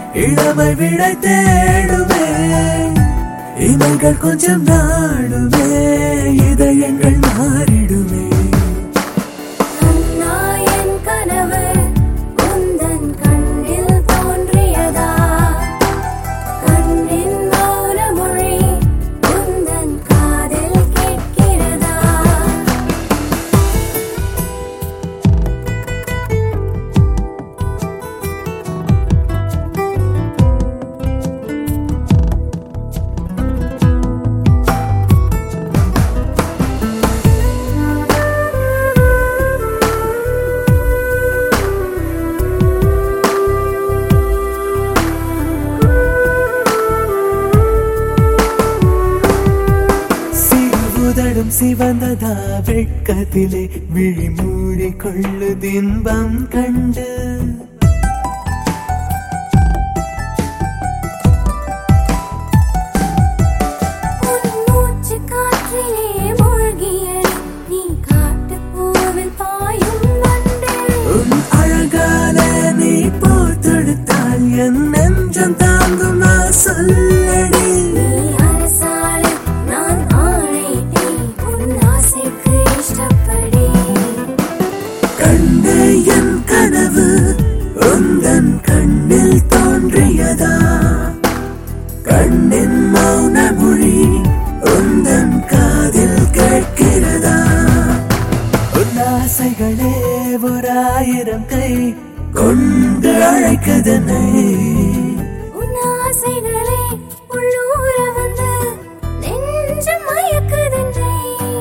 இளமை விடை தேடுமே இமைகள் கொஞ்சம் நாடுமே இதயங்கள் மாறிடுமே கண்ணா என் கனவு உந்தன் கண்ணில் தோன்றியதா கண்ணின் மௌன மொழி உந்தன் காதில் கேட்கிறதா சிறுவுதடும் சிவந்ததா வெட்கத்திலே விழி மூடி கொள்ளுதின்பம் கண்டு உன் மூச்சு காற்றிலே மூழ்கியது நீ காட்டுப் பூவில் பாயும் வண்டு உன் அழகால நீ போர் தொடுத்தால் என் நெஞ்சம் தாங்கும் நான் சொல்லடி நீ அரசாளை நான் ஆணையிட்டேன் உன் ஆசைக்கு இஷ்டப்படி கண்டு என் கனவு உந்தன் கண்ணில் தோன்றியதா கண்ணின் மௌன மொழி உந்தன் காதில் கேட்கிறதா உன் ஆசைகளே ஒரு ஆயிரம் கை கொண்டு அழைக்கதனை உன் ஆசைகளே உள்ளூர வந்து நெஞ்சம் மயக்குதென்றை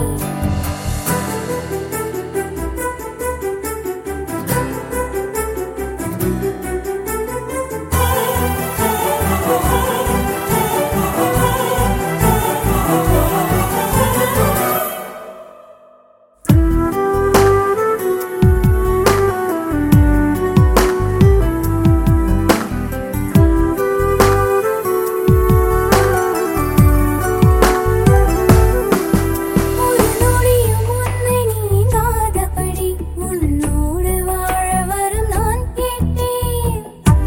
ஒரு நொடியும் உன்னை நீங்காதபடி உன்னோடு வாழ வரும் நான் கேட்டேன்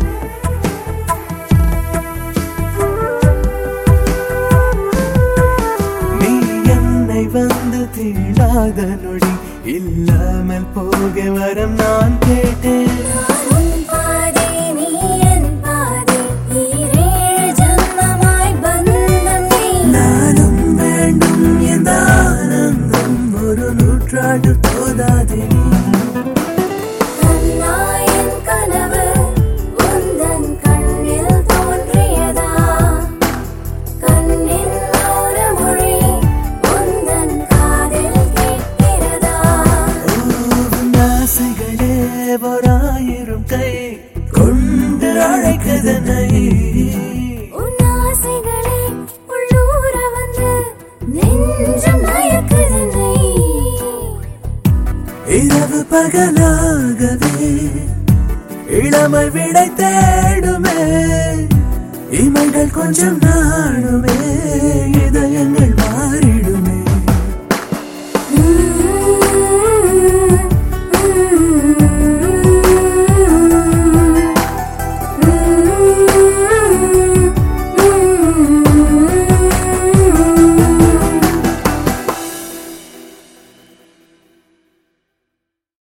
நீ என்னை வந்து தீண்டாத நொடி இல்லாமல் போக வரம் நான் கேட்டேன் நான் உன் பாதை நீ என் பாதை ஈரேழு ஜன்மமாய் பந்தம் நீ நானும் வேண்டும் எந்த ஆனந்தம் ஒரு நூற்றாண்டு போதாதே கண்ணா என் கனவு உந்தன் கண்ணில் தோன்றியதா கண்ணின் மௌன மொழி உந்தன் காதில் கேட்கிறதா உன் ஆசைகளே ஓராயிரம் கை கொண்டு அழைக்கதனை உன் ஆசைகளே உள்ளூர வந்து நெஞ்சம் மயக்குதனை இரவு பகலாகவே இளமை விடை தேடுமே இமைகள் கொஞ்சம் நாடுமே இதை